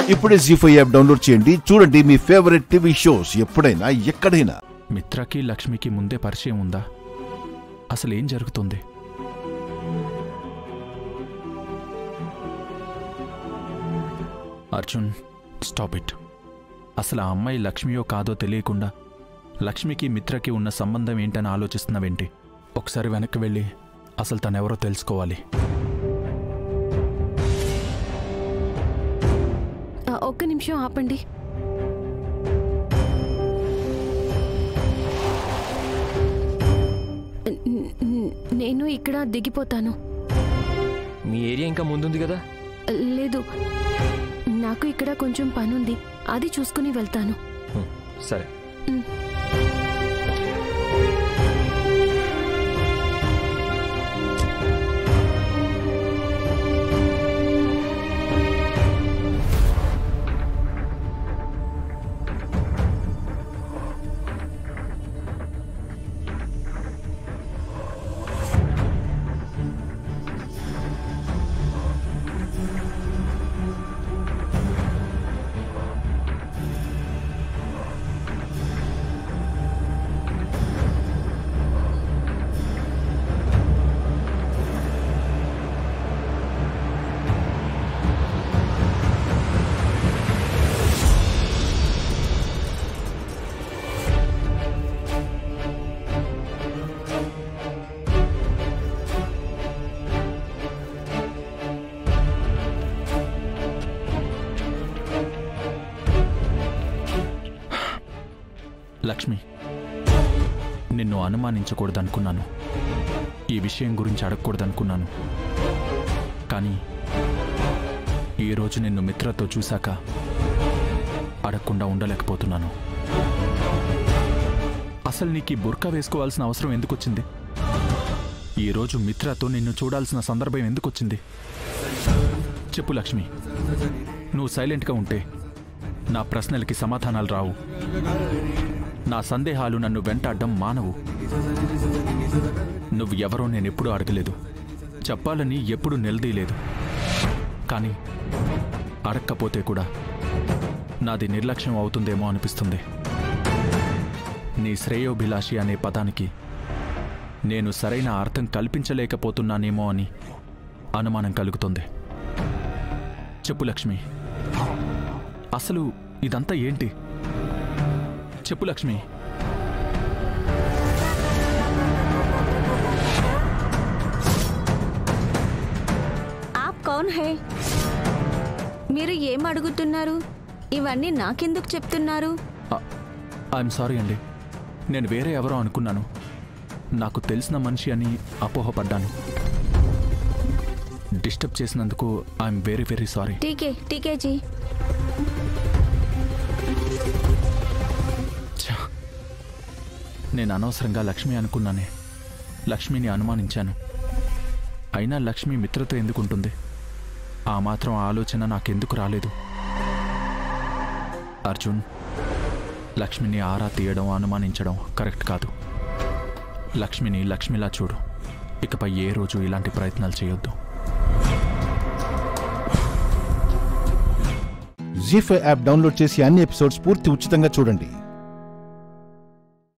ఇప్పుడే G five app download చేయండి చూడండి మీ ఫేవరెట్ టీవీ షోస్ ఎప్పుడైనా ఎక్కడైనా మిత్రకి లక్ష్మికి ముందే పరిచయం ఉందా అసలు ఏం జరుగుతుంది అర్జున్ స్టాప్ ఇట్ అసలు ఆ అమ్మాయి లక్ష్మియో కాదో తెలియకుండా లక్ష్మికి మిత్రకి ఉన్న సంబంధం ఏంటని ఆలోచిస్తున్నావేంటి ఒకసారి వెనక్కి వెళ్ళి అసలు తనెవరో తెలుసుకోవాలి ఆ, ఒక్క నిమిషం ఆపండి న- న- నేను ఇక్కడ దిగిపోతాను మీ ఏరియా ఇంకా ముందుంది కదా లేదు నాకు ఇక్కడ కొంచెం పనుంది అది చూసుకుని వెళ్తాను హ్మ్, సరే లక్ష్మి నిన్ను అనుమానించకూడదనుకున్నాను ఈ విషయం గురించి అడగకూడదనుకున్నాను కానీ ఈరోజు నిన్ను మిత్రతో చూశాక అడగకుండా ఉండలేకపోతున్నాను అసలు నీకు ఈ బుర్కా వేసుకోవాల్సిన అవసరం ఎందుకొచ్చింది ఈరోజు మిత్రతో నిన్ను చూడాల్సిన సందర్భం ఎందుకొచ్చింది చెప్పు లక్ష్మి నువ్వు సైలెంట్గా ఉంటే నా ప్రశ్నలకి సమాధానాలు రావు నా సందేహాలు నన్ను వెంటాడడం మానవు నువ్వు ఎవరో నేనెప్పుడూ అడగలేదు చెప్పాలని ఎప్పుడూ నిలదీయలేదు కానీ అడక్కపోతే కూడా నాది నిర్లక్ష్యం అవుతుందేమో అనిపిస్తుంది నీ శ్రేయోభిలాషి అనే పదానికి నేను సరైన అర్థం కల్పించలేకపోతున్నానేమో అని అనుమానం కలుగుతుంది చెప్పు లక్ష్మి అసలు ఇదంతా ఏంటి చెప్పు లక్ష్మి ఆప్ కౌన్ హే మీరు ఏం అడుగుతున్నారు ఇవన్నీ నాకెందుకు చెప్తున్నారు ఐఎమ్ సారీ అండి నేను వేరే ఎవరో అనుకున్నాను నాకు తెలిసిన మనిషి అని అపోహపడ్డాను డిస్టర్బ్ చేసినందుకు ఐఎమ్ వెరీ వెరీ సారీ టీకే టీకే జీ ఛ! నేను అనవసరంగా లక్ష్మి అనుకున్నానే లక్ష్మిని అనుమానించాను అయినా లక్ష్మి మిత్రతో ఎందుకుంటుంది ఆ మాత్రం ఆలోచన నాకెందుకు రాలేదు అర్జున్ లక్ష్మిని ఆరా తీయడం అనుమానించడం కరెక్ట్ కాదు లక్ష్మిని లక్ష్మిలా చూడు ఇకపై ఏ రోజు ఇలాంటి ప్రయత్నాలు చేయొద్దు జీ ఫైవ్ యాప్ డౌన్లోడ్ చేసి అన్ని ఎపిసోడ్స్ పూర్తి ఉచితంగా చూడండి